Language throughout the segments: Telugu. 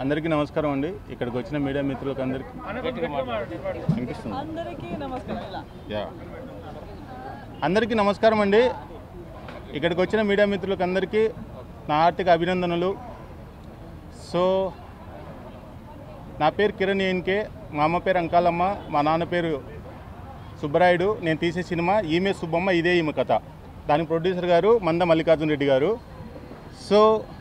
అందరికీ నమస్కారం అండి ఇక్కడికి వచ్చిన మీడియా మిత్రులకు అందరికీ వినిపిస్తుంది అందరికీ నమస్కారం ఇలా యా అందరికీ నమస్కారం అండి ఇక్కడికి వచ్చిన మీడియా మిత్రులకు అందరికీ నా ఆర్థిక అభినందనలు సో నా పేరు కిరణ్ ఏన్కే మా అమ్మ పేరు అంకాలమ్మ మా నాన్న పేరు సుబ్బరాయుడు నేను తీసే సినిమా ఈమె సుబ్బమ్మ ఇదే ఈమె కథ దాని ప్రొడ్యూసర్ గారు మంద మల్లికార్జున రెడ్డి గారు సో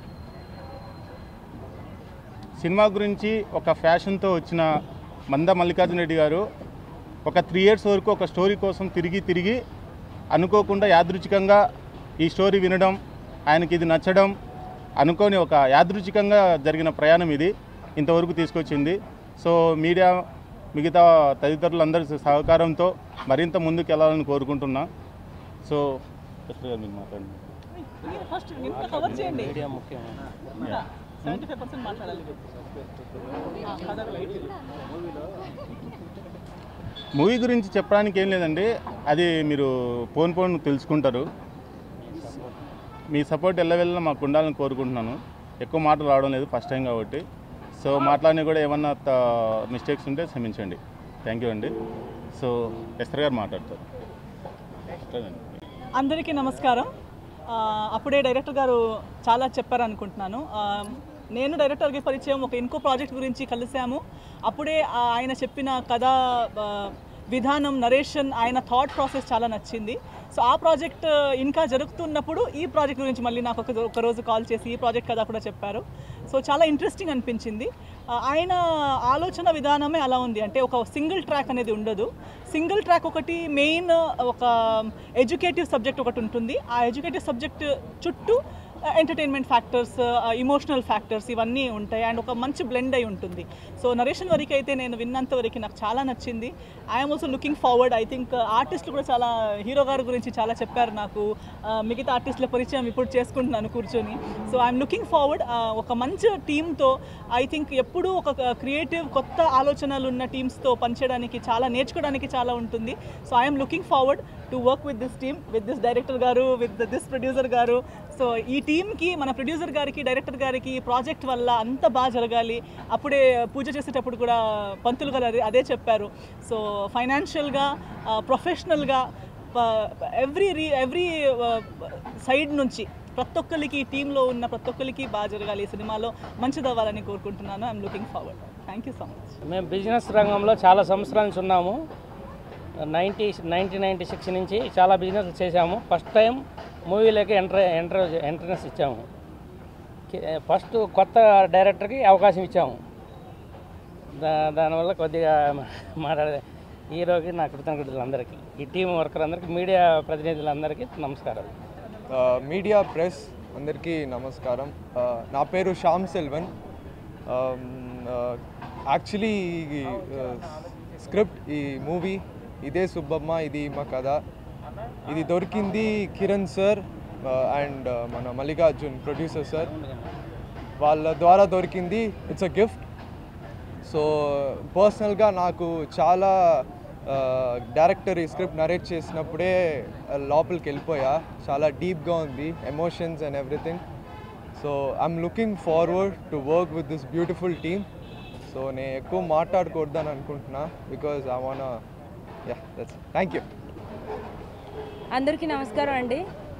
సినిమా గురించి ఒక ఫ్యాషన్తో వచ్చిన మంద మల్లికార్జున రెడ్డి గారు ఒక త్రీ ఇయర్స్ వరకు ఒక స్టోరీ కోసం తిరిగి తిరిగి అనుకోకుండా యాదృచ్ఛికంగా ఈ స్టోరీ వినడం ఆయనకి ఇది నచ్చడం అనుకోని ఒక యాదృచ్ఛికంగా జరిగిన ప్రయాణం ఇది ఇంతవరకు తీసుకొచ్చింది సో మీడియా మిగతా తదితరులందరి సహకారంతో మరింత ముందుకు వెళ్ళాలని కోరుకుంటున్నా సో కృష్ణ గారు మీరు మాట్లాడండి మీరు ఫస్ట్ నిన్న కవర్ చేయండి మీడియా ముఖ్యం సెవెంటీ ఫైవ్ పర్సెంట్ మాట్లాడాలి ఆ, కథకు లైట్ ఇవ్వు. మూవీ గురించి చెప్పడానికి ఏం లేదండి అది మీరు పోన్ పోన్ తెలుసుకుంటారు మీ సపోర్ట్ ఎల్లవెల్ల మాకు ఉండాలని కోరుకుంటున్నాను ఎక్కువ మాటలు రావడం లేదు ఫస్ట్ టైం కాబట్టి సో మాట్లాడిన కూడా ఏమన్నా మిస్టేక్స్ ఉంటే క్షమించండి థ్యాంక్ యూ అండి సో ఎస్టర్ గారు మాట్లాడతారు ఎస్టర్ గారు. అందరికీ నమస్కారం ఆ, అప్పుడే డైరెక్టర్ గారు చాలా చెప్పారు అనుకుంటున్నాను ఆ, నేను డైరెక్టర్కి పరిచయం ఒక ఇంకో ప్రాజెక్ట్ గురించి కలిసాము అప్పుడే ఆ, ఆయన చెప్పిన కథ ఆ, విధానం నరేషన్ ఆయన థాట్ ప్రాసెస్ చాలా నచ్చింది సో ఆ ప్రాజెక్ట్ ఇంకా జరుగుతున్నప్పుడు ఈ ప్రాజెక్ట్ గురించి మళ్ళీ నాకు ఒక ఒక రోజు కాల్ చేసి ఈ ప్రాజెక్ట్ కథ కూడా చెప్పారు సో చాలా ఇంట్రెస్టింగ్ అనిపించింది ఆ, ఆయన ఆలోచన విధానమే అలా ఉంది అంటే ఒక సింగిల్ ట్రాక్ అనేది ఉండదు సింగిల్ ట్రాక్ ఒకటి మెయిన్ ఒక ఎడ్యుకేటివ్ సబ్జెక్ట్ ఒకటి ఉంటుంది ఆ ఎడ్యుకేటివ్ సబ్జెక్ట్ చుట్టూ ఎంటర్టైన్మెంట్ ఫ్యాక్టర్స్ ఇమోషనల్ ఫ్యాక్టర్స్ ఇవన్నీ ఉంటాయి అండ్ ఒక మంచి బ్లెండ్ అయి ఉంటుంది సో నరేషన్ వరకు అయితే నేను విన్నంత వరకు నాకు చాలా నచ్చింది I'm also looking forward I think ఆర్టిస్టులు కూడా చాలా హీరో గారి గురించి చాలా చెప్పారు నాకు ఆ, మిగతా ఆర్టిస్టుల పరిచయం ఇప్పుడు చేసుకుంటున్నాను కూర్చొని సో ఐఎమ్ లుకింగ్ ఫార్వర్డ్ ఒక మంచి టీంతో ఐ థింక్ ఎప్పుడూ ఒక క్రియేటివ్ కొత్త ఆలోచనలు ఉన్న టీమ్స్తో పనిచేయడానికి చాలా నేర్చుకోవడానికి చాలా ఉంటుంది so I'm looking forward to work with this team with this director గారు విత్ దిస్ ప్రొడ్యూసర్ గారు సో ఈ టీంకి మన ప్రొడ్యూసర్ గారికి డైరెక్టర్ గారికి ఈ ప్రాజెక్ట్ వల్ల అంత బాగా జరగాలి అప్పుడే పూజ చేసేటప్పుడు కూడా పంతులు గారు అదే అదే చెప్పారు సో ఫైనాన్షియల్గా ప్రొఫెషనల్గా ఎవ్రీ రీ ఎవ్రీ సైడ్ నుంచి ప్రతి ఒక్కరికి ఈ టీంలో ఉన్న ప్రతి ఒక్కరికి బాగా జరగాలి ఈ సినిమాలో మంచిది అవ్వాలని కోరుకుంటున్నాను I'm looking forward thank you so much మేము బిజినెస్ రంగంలో చాలా సంవత్సరాల నుంచి ఉన్నాము నైంటీ నైన్టీన్ నైంటీ సిక్స్ నుంచి చాలా బిజినెస్ చేశాము ఫస్ట్ టైం మూవీలోకి ఎంటర్ ఎంటర్ ఎంట్రన్స్ ఇచ్చాము కి- ఫస్ట్ కొత్త డైరెక్టర్కి అవకాశం ఇచ్చాము దా దానివల్ల కొద్దిగా మాట్లాడే హీరోకి నా కృతజ్ఞతలు అందరికీ ఈ టీం వర్కర్ అందరికీ మీడియా ప్రతినిధులందరికీ నమస్కారాలు ఆ, మీడియా ప్రెస్ అందరికీ నమస్కారం ఆ, నా పేరు శ్యామ్ సెల్వన్ యాక్చువల్లీ ఈ ఆ, స్క్రిప్ట్ ఈ మూవీ ఇదే సుబ్బమ్మ ఇది మా కథ ఇది దొరికింది కిరణ్ సార్ అండ్ మన మల్లికార్జున్ ప్రొడ్యూసర్ సార్ వాళ్ళ ద్వారా దొరికింది ఇట్స్ అ గిఫ్ట్ సో పర్సనల్గా నాకు చాలా డైరెక్టర్ ఈ స్క్రిప్ట్ నరేట్ చేసినప్పుడే ఆ, లోపలికి వెళ్ళిపోయా చాలా డీప్గా ఉంది emotions and everything so I'm looking forward to work with this beautiful team so నేను ఎక్కువ మాట్లాడకూడదని అనుకుంటున్నా because I wanna that's thank you అందరికీ నమస్కారం అండి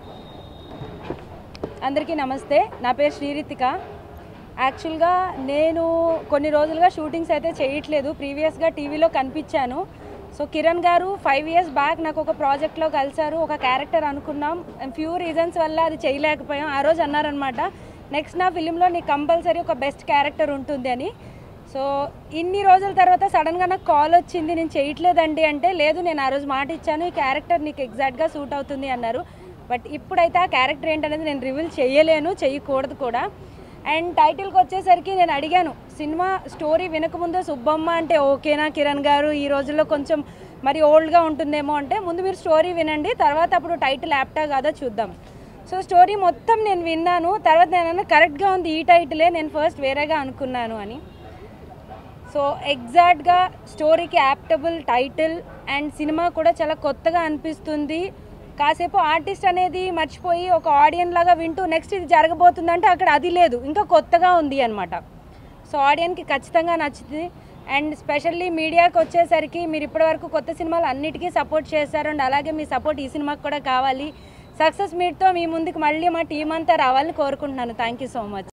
అందరికీ నమస్తే నా పేరు శ్రీరితిక యాక్చువల్గా నేను కొన్ని రోజులుగా షూటింగ్స్ అయితే చేయట్లేదు ప్రీవియస్గా టీవీలో కనిపించాను సో కిరణ్ గారు ఫైవ్ ఇయర్స్ బ్యాక్ నాకు ఒక ప్రాజెక్ట్లో కలిశారు ఒక క్యారెక్టర్ అనుకున్నాం ఫ్యూ రీజన్స్ వల్ల అది చేయలేకపోయాం ఆ రోజు అన్నారనమాట నెక్స్ట్ నా ఫిలింలో నీకు కంపల్సరీ ఒక బెస్ట్ క్యారెక్టర్ ఉంటుంది అని సో ఇన్ని రోజుల తర్వాత సడన్గా నాకు కాల్ వచ్చింది నేను చేయట్లేదండి అంటే లేదు నేను ఆ రోజు మాట ఇచ్చాను ఈ క్యారెక్టర్ నీకు ఎగ్జాక్ట్గా సూట్ అవుతుంది అన్నారు బట్ ఇప్పుడైతే ఆ క్యారెక్టర్ ఏంటనేది నేను రివీల్ చేయలేను చేయకూడదు కూడా అండ్ టైటిల్కి వచ్చేసరికి నేను అడిగాను సినిమా స్టోరీ వినకముందే సుబ్బమ్మ అంటే ఓకేనా కిరణ్ గారు ఈ రోజుల్లో కొంచెం మరి ఓల్డ్గా ఉంటుందేమో అంటే ముందు మీరు స్టోరీ వినండి తర్వాత అప్పుడు టైటిల్ యాప్టా కాదో చూద్దాం సో స్టోరీ మొత్తం నేను విన్నాను తర్వాత నేను కరెక్ట్గా ఉంది ఈ టైటిలే నేను ఫస్ట్ వేరేగా అనుకున్నాను అని సో ఎగ్జాక్ట్గా స్టోరీకి యాప్టబుల్ టైటిల్ అండ్ సినిమా కూడా చాలా కొత్తగా అనిపిస్తుంది కాసేపు ఆర్టిస్ట్ అనేది మర్చిపోయి ఒక ఆడియన్ లాగా వింటూ నెక్స్ట్ ఇది జరగబోతుందంటే అక్కడ అది లేదు ఇంకా కొత్తగా ఉంది అనమాట సో ఆడియన్కి ఖచ్చితంగా నచ్చుతుంది అండ్ స్పెషల్లీ మీడియాకి వచ్చేసరికి మీరు ఇప్పటివరకు కొత్త సినిమాలు అన్నిటికీ సపోర్ట్ చేశారు అండ్ అలాగే మీ సపోర్ట్ ఈ సినిమాకి కూడా కావాలి సక్సెస్ మీట్తో మీ ముందుకు మళ్ళీ మా టీం అంతా రావాలని కోరుకుంటున్నాను థ్యాంక్ యూ సో మచ్